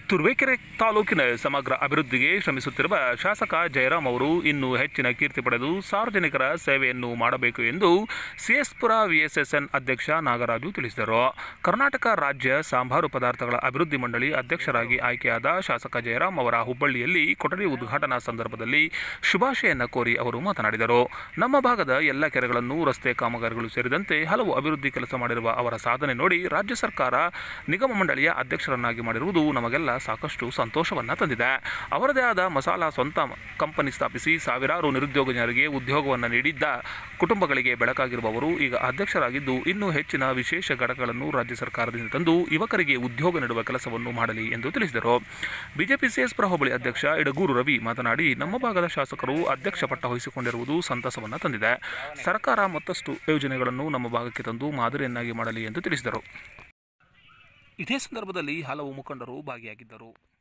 ತುರುವೇಕೆರೆ ತಾಲೂಕಿನ ಸಮಗ್ರ ಅಭಿವೃದ್ಧಿಗೆ ಶ್ರಮಿಸುತ್ತಿರುವ ಶಾಸಕ ಜಯರಾಮ್ ಅವರು ಇನ್ನೂ ಹೆಚ್ಚಿನ ಕೀರ್ತಿ ಪಡೆದು ಸಾರ್ವಜನಿಕರ ಸೇವೆಯನ್ನು ಮಾಡಬೇಕು ಎಂದು ಸಿಎಸ್ಪುರ ವಿಎಸ್ಎಸ್ಎನ್ ಅಧ್ಯಕ್ಷ ನಾಗರಾಜು ತಿಳಿಸಿದರು ಕರ್ನಾಟಕ ರಾಜ್ಯ ಸಾಂಬಾರು ಪದಾರ್ಥಗಳ ಅಭಿವೃದ್ಧಿ ಮಂಡಳಿ ಅಧ್ಯಕ್ಷರಾಗಿ ಆಯ್ಕೆಯಾದ ಶಾಸಕ ಜಯರಾಮ್ ಅವರ ಹುಬ್ಬಳ್ಳಿಯಲ್ಲಿ ಕೊಠಡಿ ಉದ್ಘಾಟನಾ ಸಂದರ್ಭದಲ್ಲಿ ಶುಭಾಶಯನ್ನ ಕೋರಿ ಅವರು ಮಾತನಾಡಿದರು ನಮ್ಮ ಭಾಗದ ಎಲ್ಲ ಕೆರೆಗಳನ್ನು ರಸ್ತೆ ಕಾಮಗಾರಿಗಳು ಸೇರಿದಂತೆ ಹಲವು ಅಭಿವೃದ್ಧಿ ಕೆಲಸ ಮಾಡಿರುವ ಅವರ ಸಾಧನೆ ನೋಡಿ ರಾಜ್ಯ ಸರ್ಕಾರ ನಿಗಮ ಮಂಡಳಿಯ ಅಧ್ಯಕ್ಷರನ್ನಾಗಿ ಮಾಡಿರುವುದು ನಮಗೆಲ್ಲ ಸಾಕಷ್ಟು ಸಂತೋಷವನ್ನ ತಂದಿದೆ ಅವರದೇ ಆದ ಮಸಾಲಾ ಸ್ವಂತ ಕಂಪನಿ ಸ್ಥಾಪಿಸಿ ಸಾವಿರಾರು ನಿರುದ್ಯೋಗ ಜನರಿಗೆ ಉದ್ಯೋಗವನ್ನು ನೀಡಿದ್ದ ಕುಟುಂಬಗಳಿಗೆ ಬೆಳಕಾಗಿರುವವರು ಈಗ ಅಧ್ಯಕ್ಷರಾಗಿದ್ದು ಇನ್ನೂ ಹೆಚ್ಚಿನ ವಿಶೇಷ ಘಟಕಗಳನ್ನು ರಾಜ್ಯ ಸರ್ಕಾರದಿಂದ ತಂದು ಯುವಕರಿಗೆ ಉದ್ಯೋಗ ನೀಡುವ ಕೆಲಸವನ್ನು ಮಾಡಲಿ ಎಂದು ತಿಳಿಸಿದರು ಬಿಜೆಪಿ ಸಿಎಸ್ಪುರ ಹೋಬಳಿ ಅಧ್ಯಕ್ಷ ಇಡಗೂರು ರವಿ ಮಾತನಾಡಿ ನಮ್ಮ ಭಾಗದ ಶಾಸಕರು ಅಧ್ಯಕ್ಷ ಪಟ್ಟ ವಹಿಸಿಕೊಂಡಿರುವುದು ಸಂತಸವನ್ನು ತಂದಿದೆ ಸರ್ಕಾರ ಮತ್ತಷ್ಟು ಯೋಜನೆಗಳನ್ನು ನಮ್ಮ ಭಾಗಕ್ಕೆ ತಂದು ಮಾದರಿಯನ್ನಾಗಿ ಮಾಡಲಿ ಎಂದು ತಿಳಿಸಿದರು ಇದೇ ಸಂದರ್ಭದಲ್ಲಿ ಹಲವು ಮುಖಂಡರು ಭಾಗಿಯಾಗಿದ್ದರು